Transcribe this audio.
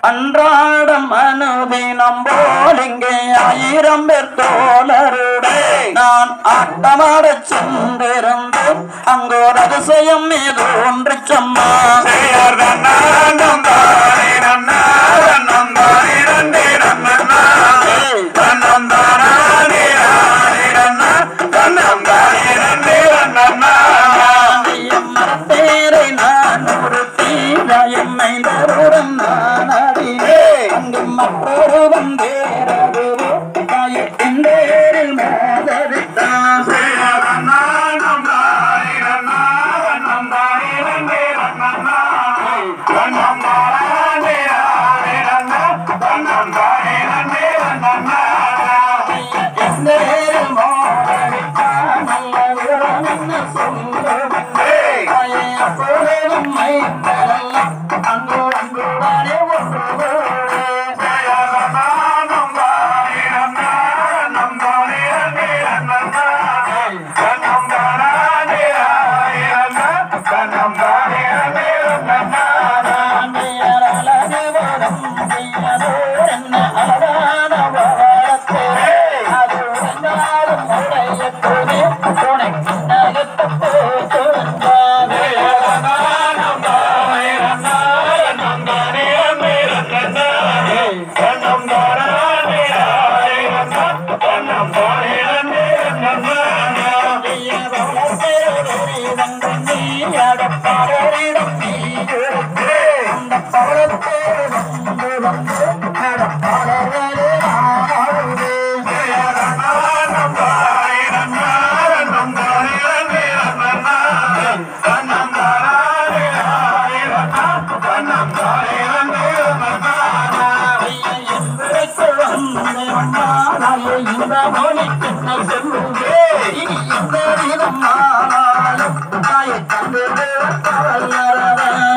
அன்றாடம் அனுதினம் போல் இங்கே ஆயிரம் பேர் தோழருடே நான் ஆட்டமாடச் சென்றிருந்து அங்கோர் அதிசயம் மீது ஒன்று சொன்னா மரத்தேரை நான் ஒரு தீராயம் மைந்தருடன் நான் அடினேன் அங்கு மற்றொரு வந்தேரது தாயத்தின் பேரில் மோதரித்தான் நேரில் மோதரித்தான் நல்ல விவரம் என்ன சொல்லுவேன் அப்பொழுதும் மைந்தரெல்லாம் அங்கு அங்குதானே ஒன்று இந்த மொழிக்கு சொல்லுவே இனி இந்த விதம் ஆனாலும் தாயை தந்து வல்லரவன்